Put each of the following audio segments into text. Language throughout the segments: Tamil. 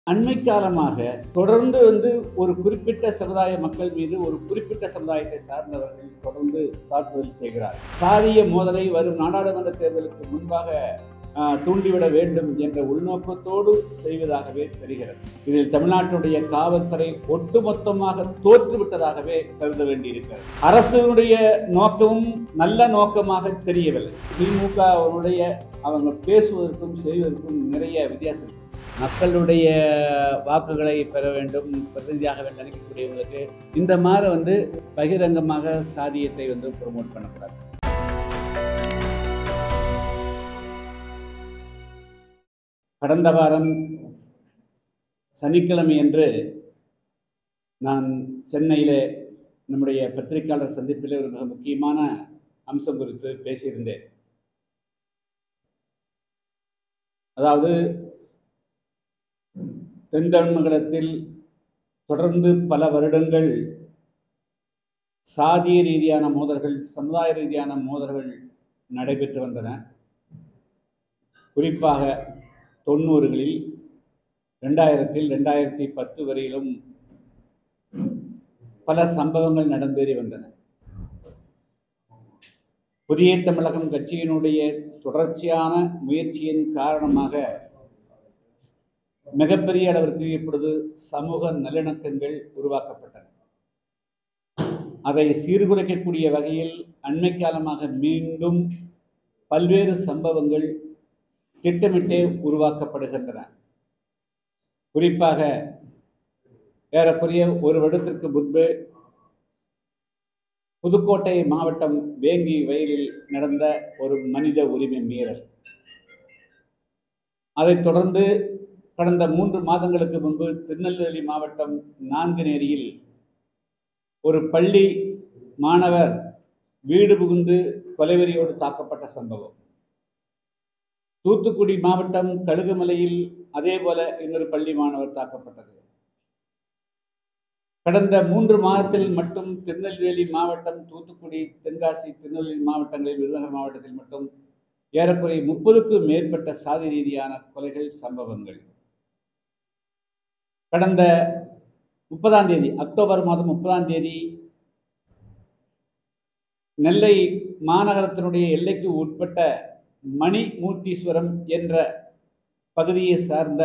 அண்மை காலமாக தொடர்ந்து வந்து ஒரு குறிப்பிட்ட சமுதாய மக்கள் மீது ஒரு குறிப்பிட்ட சமுதாயத்தை சார்ந்தவர்கள் தொடர்ந்து தாக்குதல் செய்கிறார் சாதிய மோதலை வரும் நாடாளுமன்ற தேர்தலுக்கு முன்பாக ஆஹ், தூண்டிவிட வேண்டும் என்ற உள்நோக்கத்தோடு செய்வதாகவே தெரிகிறது இதில் தமிழ்நாட்டுடைய காவல்துறை ஒட்டுமொத்தமாக தோற்றுவிட்டதாகவே கருத வேண்டியிருக்கிறது அரசுடைய நோக்கமும் நல்ல நோக்கமாக தெரியவில்லை திமுக அவருடைய அவங்க பேசுவதற்கும் செய்வதற்கும் நிறைய வித்தியாசம் இருக்கு. மக்களுடைய வாக்குகளை பெற வேண்டும் பிரதிநிதியாக வேண்டும் நினைக்கக்கூடியவங்களுக்கு இந்த மாதிரி வந்து பகிரங்கமாக சாதியத்தை வந்து ப்ரொமோட் பண்ணக்கூடாது கடந்த வாரம் சனிக்கிழமை அன்று நான் சென்னையிலே நம்முடைய பத்திரிகையாளர் சந்திப்பிலே ஒரு மிக முக்கியமான அம்சம் குறித்து பேசியிருந்தேன் அதாவது தென்தமிழகத்தில் தொடர்ந்து பல வருடங்கள் சாதிய ரீதியான மோதல்கள் சமுதாய ரீதியான மோதல்கள் நடைபெற்று வந்தன குறிப்பாக தொண்ணூறுகளில் ரெண்டாயிரத்தில் ரெண்டாயிரத்தி பத்து வரையிலும் பல சம்பவங்கள் நடந்தேறி வந்தன புதிய தமிழகம் கட்சியினுடைய தொடர்ச்சியான முயற்சியின் காரணமாக மிகப்பெரிய அளவிற்கு இப்பொழுது சமூக நல்லிணக்கங்கள் உருவாக்கப்பட்டன அதை சீர்குலைக்கக்கூடிய வகையில் அண்மை காலமாக மீண்டும் பல்வேறு சம்பவங்கள் திட்டமிட்டே உருவாக்கப்படுகின்றன குறிப்பாக ஏறக்குறைய ஒரு வருடத்திற்கு முன்பு புதுக்கோட்டை மாவட்டம் வேங்கி வயலில் நடந்த ஒரு மனித உரிமை மீறல் அதைத் தொடர்ந்து கடந்த மூன்று மாதங்களுக்கு முன்பு திருநெல்வேலி மாவட்டம் நான்குநேரியில் ஒரு பள்ளி மாணவர் வீடு புகுந்து கொலைவெறியோடு தாக்கப்பட்ட சம்பவம் தூத்துக்குடி மாவட்டம் கழுகுமலையில் அதே போல இன்னொரு பள்ளி மாணவர் தாக்கப்பட்டது கடந்த மூன்று மாதத்தில் மட்டும் திருநெல்வேலி மாவட்டம் தூத்துக்குடி தென்காசி திருநெல்வேலி மாவட்டங்களில் விருதுநகர் மாவட்டத்தில் மட்டும் ஏறக்குறைய முப்பதுக்கும் மேற்பட்ட சாதி ரீதியான கொலைகள் சம்பவங்கள் கடந்த முப்பதாம் தேதி அக்டோபர் மாதம் முப்பதாம் தேதி நெல்லை மாநகரத்தினுடைய எல்லைக்கு உட்பட்ட மணிமூர்த்தீஸ்வரம் என்ற பகுதியை சார்ந்த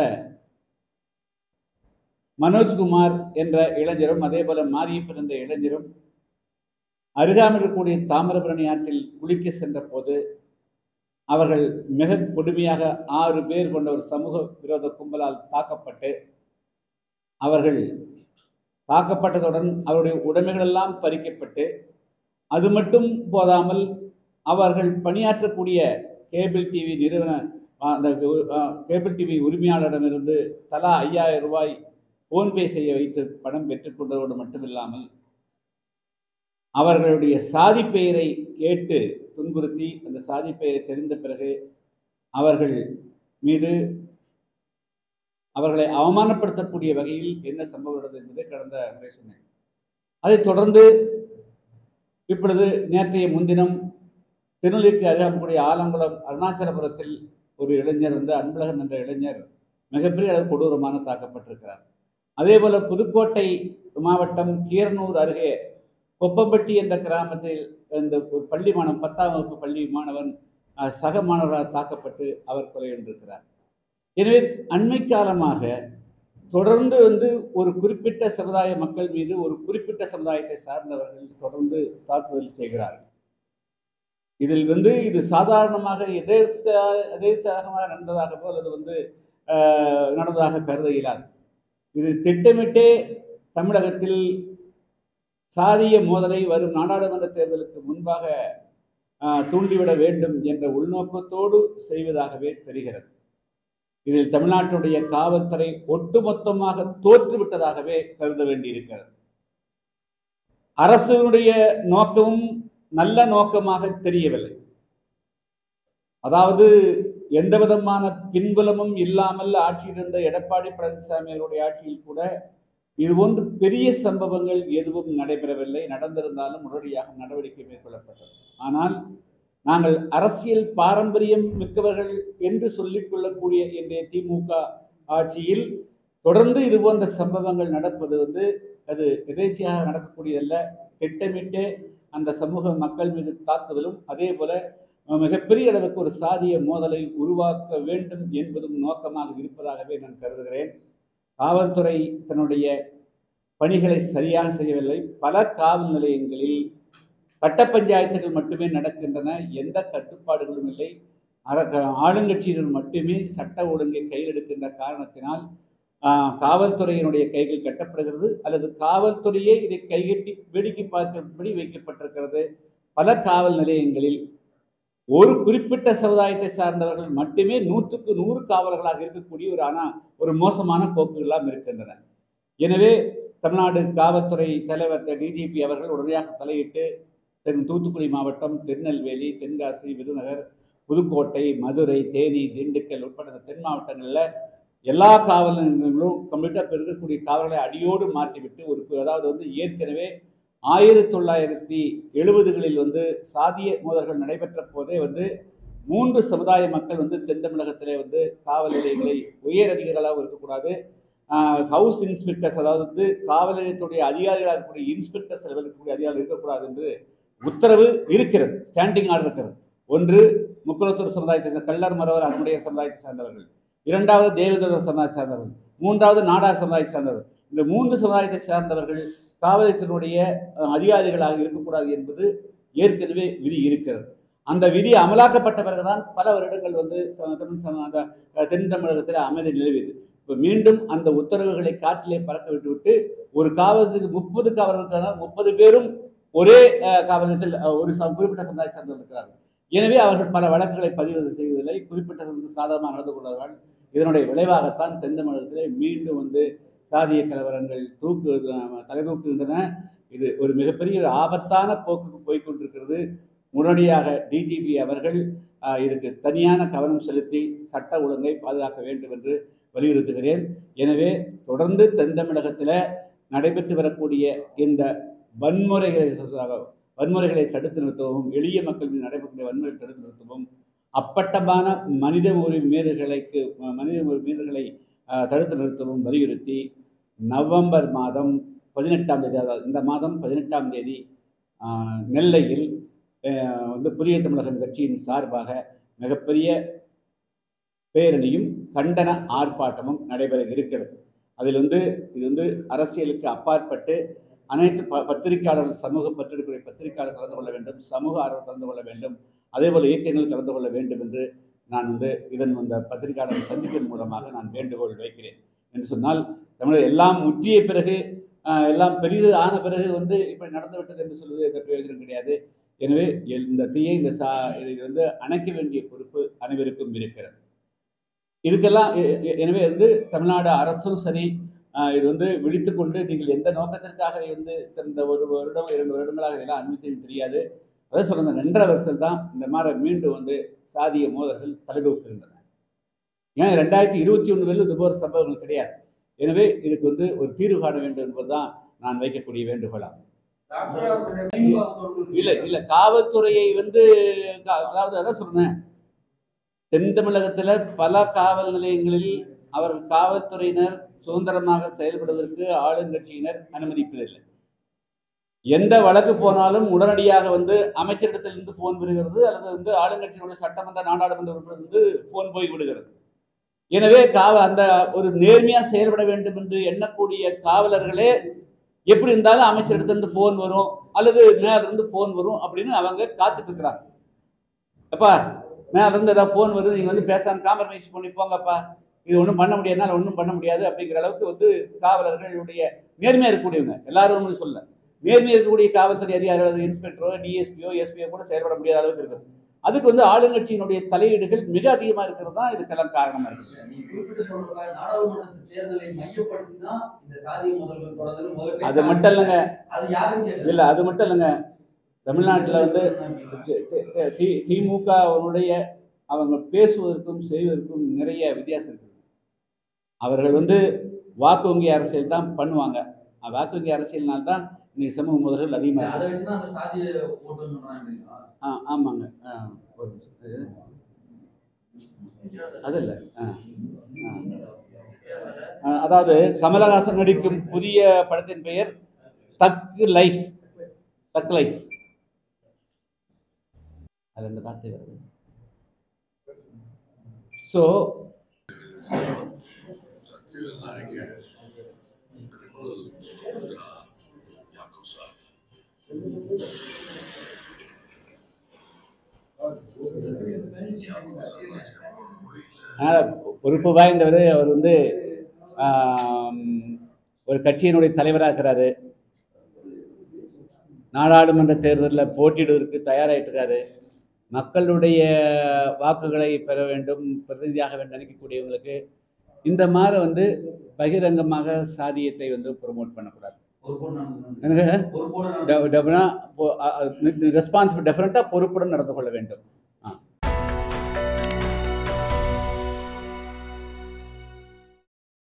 மனோஜ்குமார் என்ற இளைஞரும் அதே போல மாரியப்பன் என்ற இளைஞரும் அருகாமையில் இருக்கக்கூடிய தாமிரபரணி ஆற்றில் குளிக்க சென்ற போது அவர்கள் மிக கொடுமையாக ஆறு பேர் கொண்ட ஒரு சமூக விரோத கும்பலால் தாக்கப்பட்டு அவர்கள் தாக்கப்பட்டதுடன் அவருடைய உடைமைகளெல்லாம் பறிக்கப்பட்டு அது மட்டும் போதாமல் அவர்கள் பணியாற்றக்கூடிய கேபிள் டிவி நிறுவன அந்த கேபிள் டிவி உரிமையாளரிடமிருந்து தலா ஐயாயிரம் ரூபாய் ஃபோன்பே செய்ய வைத்து பணம் பெற்றுக்கொண்டதோடு மட்டுமில்லாமல் அவர்களுடைய சாதி பெயரை கேட்டு துன்புறுத்தி அந்த சாதி பெயரை தெரிந்த பிறகு அவர்கள் மீது அவர்களை அவமானப்படுத்தக்கூடிய வகையில் என்ன சம்பவம் நடந்தது என்பதை கடந்த முறை சொன்னேன் அதைத் தொடர்ந்து இப்பொழுது நேற்றைய முன்தினம் திருநெல்வேலிக்கு அருகாமக்கூடிய ஆலங்குளம் அருணாச்சலபுரத்தில் ஒரு இளைஞர் வந்து அன்பழகன் என்ற இளைஞர் மிகப்பெரிய அளவு கொடூரமான தாக்கப்பட்டிருக்கிறார் அதே போல புதுக்கோட்டை மாவட்டம் கீரனூர் அருகே கொப்பம்பட்டி என்ற கிராமத்தில் இந்த ஒரு பள்ளி மாணவன் பத்தாம் வகுப்பு பள்ளி மாணவன் அஹ், சக மாணவரால் தாக்கப்பட்டு அவர் கொலையுண்டிருக்கிறார் எனவே அண்மை காலமாக தொடர்ந்து வந்து ஒரு குறிப்பிட்ட சமுதாய மக்கள் மீது ஒரு குறிப்பிட்ட சமுதாயத்தை சார்ந்தவர்கள் தொடர்ந்து தாக்குதல் செய்கிறார்கள் இதில் வந்து இது சாதாரணமாக எதேச எதேச்சாகமாக நடந்ததாகவோ அல்லது வந்து ஆஹ், நடந்ததாக கருத இயலாது இது திட்டமிட்டே தமிழகத்தில் சாதிய மோதலை வரும் நாடாளுமன்ற தேர்தலுக்கு முன்பாக ஆஹ், தூண்டிவிட வேண்டும் என்ற உள்நோக்கத்தோடு செய்வதாகவே தெரிகிறது இதில் தமிழ்நாட்டுடைய காவல்துறை ஒட்டுமொத்தமாக தோற்றுவிட்டதாகவே கருத வேண்டியிருக்கிறது அரசுடைய நோக்கமும் நல்ல நோக்கமாக தெரியவில்லை அதாவது எந்த விதமான பின்புலமும் இல்லாமல் ஆட்சியில் இருந்த எடப்பாடி பழனிசாமி அவருடைய ஆட்சியில் கூட இது போன்று பெரிய சம்பவங்கள் எதுவும் நடைபெறவில்லை நடந்திருந்தாலும் உடனடியாக நடவடிக்கை மேற்கொள்ளப்பட்டது ஆனால் நாங்கள் அரசியல் பாரம்பரியம் மிக்கவர்கள் என்று சொல்லிக் கொள்ளக்கூடிய இன்றைய திமுக ஆட்சியில் தொடர்ந்து இது போன்ற சம்பவங்கள் நடப்பது வந்து அது எதேச்சியாக நடக்கக்கூடியதல்ல திட்டமிட்டு அந்த சமூக மக்கள் மீது தாக்குதலும் அதே போல அஹ், மிகப்பெரிய அளவுக்கு ஒரு சாதிய மோதலை உருவாக்க வேண்டும் என்பதும் நோக்கமாக இருப்பதாகவே நான் கருதுகிறேன் காவல்துறை தன்னுடைய பணிகளை சரியாக செய்யவில்லை பல காவல் நிலையங்களில் கட்ட பஞ்சாயத்துகள் மட்டுமே நடக்கின்றன எந்த கட்டுப்பாடுகளும் இல்லை அர- ஆளுங்கட்சியினர் மட்டுமே சட்ட ஒழுங்கை கையில் எடுக்கின்ற காரணத்தினால் ஆஹ், காவல்துறையினுடைய கைகள் கட்டப்படுகிறது அல்லது காவல்துறையே இதை கைகட்டி வேடிக்கை பார்க்கும்படி வைக்கப்பட்டிருக்கிறது பல காவல் நிலையங்களில் ஒரு குறிப்பிட்ட சமுதாயத்தை சார்ந்தவர்கள் மட்டுமே நூற்றுக்கு நூறு காவலர்களாக இருக்கக்கூடிய ஒரு ஆனா ஒரு மோசமான போக்குகள்லாம் இருக்கின்றன எனவே தமிழ்நாடு காவல்துறை தலைவர் டிஜிபி அவர்கள் உடனடியாக தலையிட்டு தென் தூத்துக்குடி மாவட்டம் திருநெல்வேலி தென்காசி விருதுநகர் புதுக்கோட்டை மதுரை தேனி திண்டுக்கல் உட்பட இந்த தென் மாவட்டங்களில் எல்லா காவல் நிலையங்களும் கம்ப்ளீட்டாக இருக்கக்கூடிய காவலர்களை அடியோடு மாற்றிவிட்டு ஒரு அதாவது வந்து ஏற்கனவே ஆயிரத்தி தொள்ளாயிரத்தி எழுபதுகளில் வந்து சாதிய மோதல்கள் நடைபெற்ற போதே வந்து மூன்று சமுதாய மக்கள் வந்து தென் தமிழகத்திலே வந்து காவல் நிலையங்களை உயர் அதிகாரிகளாகவும் இருக்கக்கூடாது ஹவுஸ் இன்ஸ்பெக்டர்ஸ் அதாவது வந்து காவல் நிலையத்துடைய அதிகாரிகளாக இருக்கக்கூடிய இன்ஸ்பெக்டர்ஸ் லெவலில் இருக்கக்கூடிய அதிகாரிகள் இருக்கக்கூடாது என்று உத்தரவு இருக்கிறது ஸ்டாண்டிங் ஆர்டர் இருக்கிறது ஒன்று முக்குளத்தூர் சமுதாயத்தை சேர்ந்த கள்ளர் மரவர் அன்புடைய சமுதாயத்தை சார்ந்தவர்கள் இரண்டாவது தேவேந்திரர் சமுதாயத்தை சார்ந்தவர்கள் மூன்றாவது நாடார் சமுதாயத்தை சார்ந்தவர்கள் இந்த மூன்று சமுதாயத்தை சார்ந்தவர்கள் காவல்துறையினுடைய அஹ், அதிகாரிகளாக இருக்கக்கூடாது என்பது ஏற்கனவே விதி இருக்கிறது அந்த விதி அமலாக்கப்பட்ட பிறகுதான் பல வருடங்கள் வந்து ச- தமிழ் சம- அந்த அஹ், தென் தமிழகத்தில் அமைதி நிலவியது இப்போ மீண்டும் அந்த உத்தரவுகளை காற்றிலே பறக்க விட்டுவிட்டு ஒரு காவலத்துக்கு முப்பது காவலர்களுக்கான முப்பது பேரும் ஒரே அஹ், காவல் நிலையத்தில் அஹ், ஒரு ச- குறிப்பிட்ட சமுதாயத்தை சார்ந்தவர்கள் இருக்கிறார்கள் எனவே அவர்கள் பல வழக்குகளை பதிவு செய்வதில்லை குறிப்பிட்ட சமூக சாதகமாக நடந்து கொள்வார்கள் இதனுடைய விளைவாகத்தான் தென் தமிழகத்திலே மீண்டும் வந்து சாதிய கலவரங்கள் தூக்கு அஹ், தலைதூக்குகின்றன இது ஒரு மிகப்பெரிய ஒரு ஆபத்தான போக்குக்கு போய்க்கொண்டிருக்கிறது உடனடியாக டிஜிபி அவர்கள் அஹ், இதுக்கு தனியான கவனம் செலுத்தி சட்ட ஒழுங்கை பாதுகாக்க வேண்டும் என்று வலியுறுத்துகிறேன் எனவே தொடர்ந்து தென் தமிழகத்தில் நடைபெற்று வரக்கூடிய இந்த வன்முறைகளை வன்முறைகளை தடுத்து நிறுத்தவும் எளிய மக்கள் மீது நடைபெறக்கூடிய வன்முறை தடுத்து நிறுத்தவும் அப்பட்டமான மனித உரிமை மீறல்களுக்கு மனித உரிமை மீறல்களை அஹ், தடுத்து நிறுத்தவும் வலியுறுத்தி நவம்பர் மாதம் பதினெட்டாம் தேதி அதாவது இந்த மாதம் பதினெட்டாம் தேதி அஹ், நெல்லையில் அஹ், வந்து புதிய தமிழகம் கட்சியின் சார்பாக மிகப்பெரிய பேரணியும் கண்டன ஆர்ப்பாட்டமும் நடைபெற இருக்கிறது அதில் வந்து இது வந்து அரசியலுக்கு அப்பாற்பட்டு அனைத்து ப பத்திரிகையாளர்கள் சமூக பற்றிருக்கிற பத்திரிகையாளர் கலந்து கொள்ள வேண்டும் சமூக ஆர்வலர் கலந்து கொள்ள வேண்டும் அதேபோல் இயக்கங்கள் கலந்து கொள்ள வேண்டும் என்று நான் வந்து இதன் அந்த பத்திரிகையாளர் சந்திப்பின் மூலமாக நான் வேண்டுகோள் வைக்கிறேன் என்று சொன்னால் தமிழக எல்லாம் முற்றிய பிறகு ஆஹ், எல்லாம் பெரிது ஆன பிறகு வந்து இப்படி நடந்து விட்டது என்று சொல்வது எந்த பிரயோஜனம் கிடையாது எனவே இந்த தீயை இந்த சா இதை வந்து அணைக்க வேண்டிய பொறுப்பு அனைவருக்கும் இருக்கிறது இதுக்கெல்லாம் எ- எ- எனவே வந்து தமிழ்நாடு அரசும் சரி ஆஹ், இது வந்து விழித்து கொண்டு நீங்கள் எந்த நோக்கத்திற்காக இதை வந்து இந்த ஒரு வருடம் இரண்டு வருடங்களாக இதெல்லாம் அனுமதிச்சது தெரியாது அதான் சொல்ற இந்த ரெண்டரை வருஷத்தில் தான் இந்த மாதிரி மீண்டும் வந்து சாதிய மோதல்கள் தலைதூக்குகின்றன ஏன் ரெண்டாயிரத்தி இருபத்தி ஒன்று வரையிலும் இது போன்ற சம்பவங்கள் கிடையாது எனவே இதுக்கு வந்து ஒரு தீர்வு காண வேண்டும் என்பதுதான் நான் வைக்கக்கூடிய வேண்டுகோளாகும் இல்ல இல்ல காவல்துறையை வந்து கா- அதாவது அதான் சொல்றேன் தென் தமிழகத்துல பல காவல் நிலையங்களில் அவர்கள் காவல்துறையினர் சுதந்திரமாக செயல்படுவதற்கு ஆளுங்கட்சியினர் அனுமதிப்பதில்லை எந்த வழக்கு போனாலும் உடனடியாக வந்து அமைச்சரிடத்திலிருந்து போன் வருகிறது அல்லது வந்து ஆளுங்கட்சியினுடைய சட்டமன்ற நாடாளுமன்ற உறுப்பினருக்கு போன் போய் விடுகிறது எனவே காவ அந்த ஒரு நேர்மையா செயல்பட வேண்டும் என்று எண்ணக்கூடிய காவலர்களே எப்படி இருந்தாலும் அமைச்சரிடத்திலிருந்து போன் வரும் அல்லது மேல இருந்து போன் வரும் அப்படின்னு அவங்க காத்துட்டு இருக்கிறாங்க அப்பா மேல இருந்து ஏதாவது போன் வருது நீங்க வந்து பேசாம காம்ப்ரமைஸ் பண்ணி போங்கப்பா இது ஒன்றும் பண்ண முடியாதுனால ஒன்றும் பண்ண முடியாது அப்படிங்கிற அளவுக்கு வந்து காவலர்களுடைய நேர்மையா இருக்கக்கூடியவங்க எல்லாரும் ஒண்ணும் சொல்ல நேர்மையா இருக்கக்கூடிய காவல்துறை அதிகாரிகள் இன்ஸ்பெக்டரோ டிஎஸ்பியோ எஸ்பியோ கூட செயல்பட முடியாத அளவுக்கு இருக்குது அதுக்கு வந்து ஆளுங்கட்சியினுடைய தலையீடுகள் மிக அதிகமா இருக்கிறது தான் இதுக்கெல்லாம் காரணமா இருக்கு நீ குறிப்பிட்டு சொல்ற நாடாளுமன்ற தேர்தலை மையப்படுத்தி தான் இந்த சாதி முதல்கள் தொடர்ந்து முதல்ல அது மட்டும் இல்லைங்க அது யாரும் கேட்கல இல்ல அது மட்டும் இல்லைங்க தமிழ்நாட்டுல வந்து தி- தி- தி- திமுகவுடைய அவங்க பேசுவதற்கும் செய்வதற்கும் நிறைய வித்தியாசம் இருக்குது அவர்கள் வந்து வாக்கு வங்கி அரசியல் தான் பண்ணுவாங்க அஹ் வாக்கு வங்கி அரசியல்னால தான் இன்னைக்கு சமூக முதல்கள் அதிகமாக அதை இருக்கு வச்சுதான் அந்த சாதிய ஓட்டு பண்றாங்க ஆ ஆமாங்க ஆ, ஒரு நிமிஷம். இது- அது இல்லை ஆ ஆ அஹ், அதாவது கமலஹாசன் நடிக்கும் புதிய படத்தின் பெயர் தக் லைஃப் தக் லைஃப் அது அந்த வார்த்தை வருது ஸோ அதனால் பொறுப்பு வாய்ந்தவர் அவர் வந்து ஆம், ஒரு கட்சியினுடைய தலைவராக இருக்கிறாரு நாடாளுமன்ற தேர்தலில் போட்டியிடுவதற்கு தயாராகிட்டுருக்காரு மக்களுடைய வாக்குகளை பெற வேண்டும் பிரதிநிதியாக வேண்டும் நினைக்கக்கூடியவங்களுக்கு இந்த மாதிரி வந்து பகிரங்கமாக சாதியத்தை வந்து ப்ரொமோட் பண்ணக்கூடாது பொறுப்போடு நடந்து எனக்கு பொறுப்போடு நடந்து ரெஸ்பான்சிபிள் டெஃபரெண்ட்டாக பொறுப்புடன் நடந்து கொள்ள வேண்டும்